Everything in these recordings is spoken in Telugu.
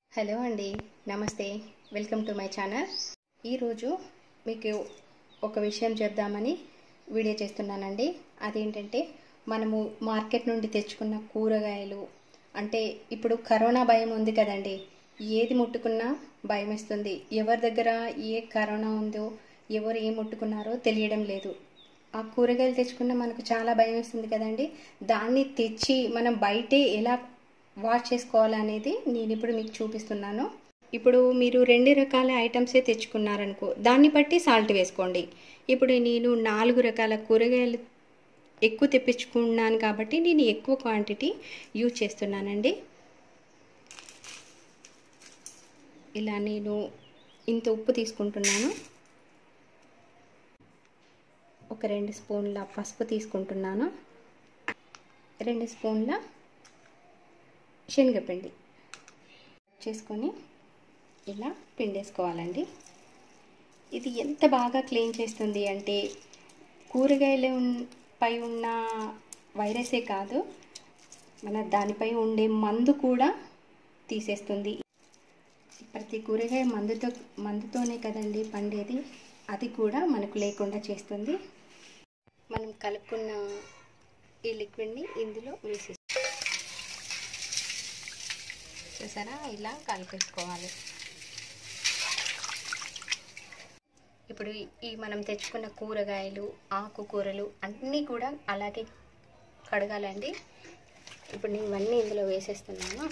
హలో అండి నమస్తే వెల్కమ్ టు మై ఛానల్ ఈరోజు మీకు ఒక విషయం చెప్దామని వీడియో చేస్తున్నానండి అదేంటంటే మనము మార్కెట్ నుండి తెచ్చుకున్న కూరగాయలు అంటే ఇప్పుడు కరోనా భయం ఉంది కదండి ఏది ముట్టుకున్నా భయం వేస్తుంది ఎవరి దగ్గర ఏ కరోనా ఉందో ఎవరు ఏం ముట్టుకున్నారో తెలియడం లేదు ఆ కూరగాయలు తెచ్చుకున్న మనకు చాలా భయం వేస్తుంది కదండి దాన్ని తెచ్చి మనం బయటే ఎలా వాష్ చేసుకోవాలనేది నేను ఇప్పుడు మీకు చూపిస్తున్నాను ఇప్పుడు మీరు రెండు రకాల ఐటమ్సే తెచ్చుకున్నారనుకో దాన్ని బట్టి సాల్ట్ వేసుకోండి ఇప్పుడు నేను నాలుగు రకాల కూరగాయలు ఎక్కువ తెప్పించుకున్నాను కాబట్టి నేను ఎక్కువ క్వాంటిటీ యూజ్ చేస్తున్నానండి ఇలా నేను ఇంత ఉప్పు తీసుకుంటున్నాను ఒక రెండు స్పూన్ల పసుపు తీసుకుంటున్నాను రెండు స్పూన్ల శనగపిండి చేసుకొని ఇలా పిండేసుకోవాలండి ఇది ఎంత బాగా క్లీన్ చేస్తుంది అంటే కూరగాయలు పై ఉన్న వైరసే కాదు మన దానిపై ఉండే మందు కూడా తీసేస్తుంది ప్రతి కూరగాయ మందుతో మందుతోనే కదండి పండేది అది కూడా మనకు లేకుండా చేస్తుంది మనం కలుపుకున్న ఈ లిక్విడ్ని ఇందులో వేసేస్తాం చూసారా ఇలా కలిపేసుకోవాలి ఇప్పుడు ఈ మనం తెచ్చుకున్న కూరగాయలు ఆకుకూరలు అన్నీ కూడా అలాగే కడగాలండి ఇప్పుడు నేను ఇవన్నీ ఇందులో వేసేస్తున్నాను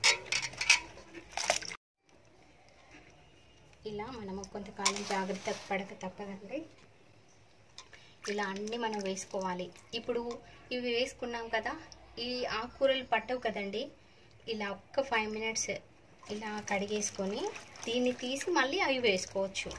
ఇలా మనము కొంతకాలం జాగ్రత్త పడక తప్పదండి ఇలా అన్నీ మనం వేసుకోవాలి ఇప్పుడు ఇవి వేసుకున్నాం కదా ఈ ఆకుకూరలు పట్టవు కదండి ఇలా ఒక్క ఫైవ్ మినిట్స్ ఇలా కడిగేసుకొని దీన్ని తీసి మళ్ళీ అవి వేసుకోవచ్చు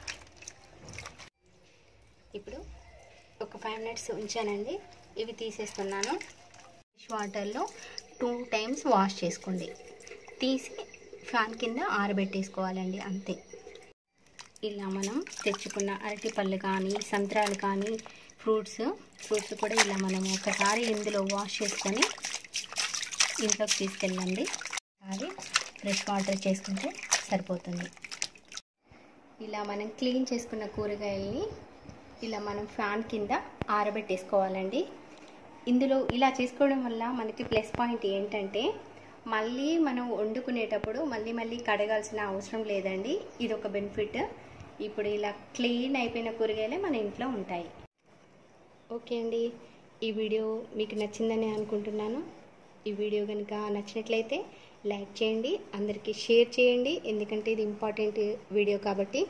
ఇప్పుడు ఒక ఫైవ్ మినిట్స్ ఉంచానండి ఇవి తీసేస్తున్నాను ఫ్రెష్ వాటర్లో టూ టైమ్స్ వాష్ చేసుకోండి తీసి ఫ్యాన్ కింద ఆరబెట్టేసుకోవాలండి అంతే ఇలా మనం తెచ్చుకున్న అరటిపళ్ళు కానీ సంత్రాలు కానీ ఫ్రూట్స్ ఫ్రూట్స్ కూడా ఇలా మనం ఒకసారి ఇందులో వాష్ చేసుకొని ఇంట్లోకి తీసుకెళ్ళండి అది ఫ్రెష్ వాటర్ చేసుకుంటే సరిపోతుంది ఇలా మనం క్లీన్ చేసుకున్న కూరగాయల్ని ఇలా మనం ఫ్యాన్ కింద ఆరబెట్టేసుకోవాలండి ఇందులో ఇలా చేసుకోవడం వల్ల మనకి ప్లస్ పాయింట్ ఏంటంటే మళ్ళీ మనం వండుకునేటప్పుడు మళ్ళీ మళ్ళీ కడగాల్సిన అవసరం లేదండి ఇది ఒక బెనిఫిట్ ఇప్పుడు ఇలా క్లీన్ అయిపోయిన కూరగాయలే మన ఇంట్లో ఉంటాయి ఓకే అండి ఈ వీడియో మీకు నచ్చిందని అనుకుంటున్నాను ఈ వీడియో కనుక నచ్చినట్లయితే లైక్ చేయండి అందరికీ షేర్ చేయండి ఎందుకంటే ఇది ఇంపార్టెంట్ వీడియో కాబట్టి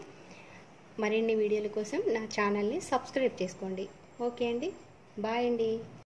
మరిన్ని వీడియోల కోసం నా ఛానల్ని సబ్స్క్రైబ్ చేసుకోండి ఓకే అండి బాయ్ అండి